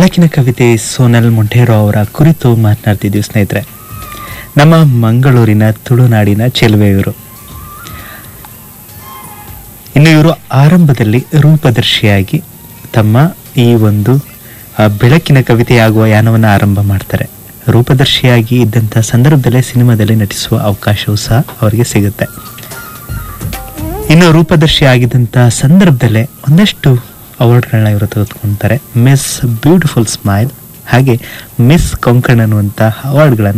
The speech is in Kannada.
ಬೆಳಕಿನ ಕವಿತೆ ಸೋನಲ್ ಮೊಂಟೇರೋ ಅವರ ಕುರಿತು ಮಾತನಾಡ್ತಿದ್ದೀವಿ ಸ್ನೇಹಿತರೆ ನಮ್ಮ ಮಂಗಳೂರಿನ ತುಳುನಾಡಿನ ಚೆಲುವೆ ಇವರು ಇನ್ನು ಇವರು ಆರಂಭದಲ್ಲಿ ರೂಪದರ್ಶಿಯಾಗಿ ತಮ್ಮ ಈ ಒಂದು ಆ, ಬೆಳಕಿನ ಕವಿತೆಯಾಗುವ ಯಾನವನ್ನು ಆರಂಭ ಮಾಡ್ತಾರೆ ರೂಪದರ್ಶಿಯಾಗಿ ಇದ್ದಂಥ ಸಂದರ್ಭದಲ್ಲೇ ಸಿನಿಮಾದಲ್ಲಿ ನಟಿಸುವ ಅವಕಾಶವೂ ಸಹ ಅವರಿಗೆ ಸಿಗುತ್ತೆ ಇನ್ನು ರೂಪದರ್ಶಿ ಆಗಿದ್ದಂಥ ಸಂದರ್ಭದಲ್ಲೇ ಒಂದಷ್ಟು ಅವಾರ್ಡ್ಗಳನ್ನ ಇವರು ತೆಗೆದುಕೊಳ್ತಾರೆ ಮಿಸ್ ಬ್ಯೂಟಿಫುಲ್ ಸ್ಮೈಲ್ ಹಾಗೆ ಮಿಸ್ ಕೊಂಕಣ್ ಅನ್ನುವಂಥ ಅವಾರ್ಡ್ಗಳನ್ನು